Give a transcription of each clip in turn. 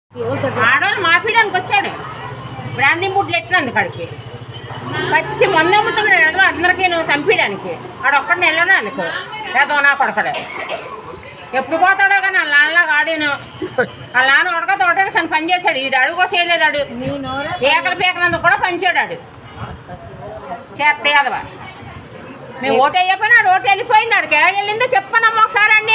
ఆడవాళ్ళు మాపీయడానికి వచ్చాడు బ్రాందీ బుడ్లు ఎట్టినందుకు అక్కడికి పచ్చి మందు అమ్ముతున్నాడు ఏదో అందరికీ నువ్వు చంపేయడానికి ఆడు ఒక్కడిని వెళ్ళను అందుకు ఏదో నా కొడకడు ఎప్పుడు పోతాడో కానీ వాళ్ళ నాన్నలాగా ఆడాను వాళ్ళ నాన్న ఉడక తోటకి సని పని చేశాడు ఈ అడుగు కూడా చేయలేదు ఆడు ఏకలు పీకనందుకు కూడా పనిచాడు ఆడు చేస్తే కదవా మేము ఓటు వేయకపోయినా ఆడు ఓటు వెళ్ళిపోయింది ఆడికి ఎలా వెళ్ళిందో చెప్పనమ్మా ఒకసారి అండి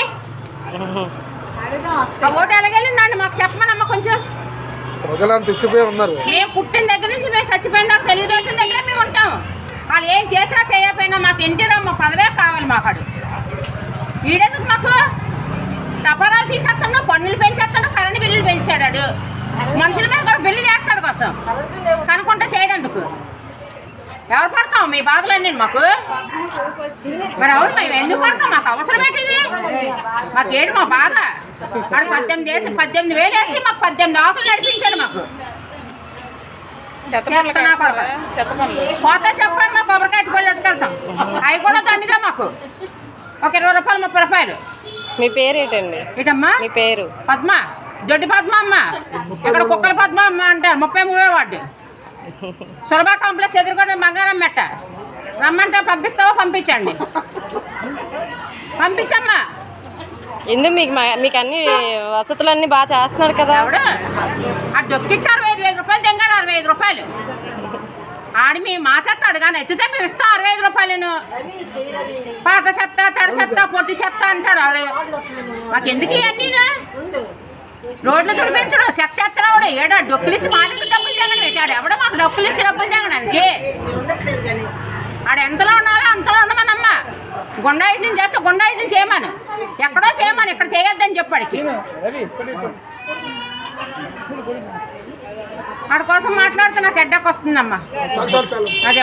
ఆ ఓటు ఎలాగెళ్ళిందండి మాకు చెప్పమనమ్మా కొంచెం ప్రజలంతా ఇసిపోయి ఉన్నారు మేము పుట్టిన దగ్గర నుంచి మేము చచ్చిపోయిన దాకా తెలుగుదేశం దగ్గర మేము ఉంటాం వాళ్ళు ఏం చేసినా చేయకపోయినా మాకు ఇంటిలో మా పదవే కావాలి మాకు ఆడు ఈడెందుకు మాకు టపారాలు తీసేస్తాడు పన్నులు పెంచేస్తాడు కరెంట్ బిల్లులు పెంచాడు ఆడు. మనుషుల మీద కూడా బిల్లు వేస్తాడు కోసం కనుకుంటా చేయడందుకు ఎవరు పడతాం మీ బాధలన్నీ మాకు మరి అవును మేము ఎందుకు పడతాం మాకు అవసరం ఏంటిది మాకేంటి మా బాధ వాడు పద్దెనిమిది వేసి పద్దెనిమిది వేలు వేసి మాకు పద్దెనిమిది ఆకులు నడిపించాడు మాకు చెత్త నా కొడుకు. పోతే చెప్పండి మా కొబ్బరికాయ పళ్ళు ఎట్టుకెళ్తాం అవి కూడా దండిగా మాకు ఒక ఇరవై రూపాయలు ముప్పై రూపాయలు మీ పేరేటండి ఇటమ్మా మీ పేరు పద్మ దొడ్డి పద్మ అమ్మ ఇక్కడ కుక్కల పద్మ అమ్మ అంటారు ముప్పై మూడో వార్డు సులభ కాంప్లెక్స్ ఎదుర్కొనే బంగారం మెట్ట రమ్మంటే పంపిస్తావా పంపించండి పంపించమ్మా ఎందుకు మీకు మా- మీకు అన్ని వసతులన్నీ బాగా చేస్తున్నాడు కదా ఆవిడ ఆ డొక్కిచ్చి అరవై ఐదు వేల రూపాయలు తెంగాడు అరవై ఐదు రూపాయలు ఆడి మీ మా చెత్త అడగాను ఎత్తితే మేము ఇస్తాం అరవై ఐదు రూపాయలను పాత చెత్త తడి చెత్త పొట్టి చెత్త అంటాడు ఆడు మాకు ఎందుకు ఇవన్నీ రోడ్లు తుడిపించడు చెత్త ఎత్తరాడు ఏడా డొక్కులు ఇచ్చి మా దగ్గర డబ్బులు తెగని పెట్టాడు ఎవడ మాకు డొక్కులు ఇచ్చి డబ్బులు తెగడానికి ఆడ ఎంతలో ఉండాలో అంతలో ఉండమనమ్మా గుండాయిజం చేస్తే గుండాయిజం చేయమను ఎక్కడో చేయమని ఇక్కడ చేయొద్దని చెప్పాడికి ఆడ కోసం మాట్లాడితే నాకు ఎడ్డకు వస్తుందమ్మా అదే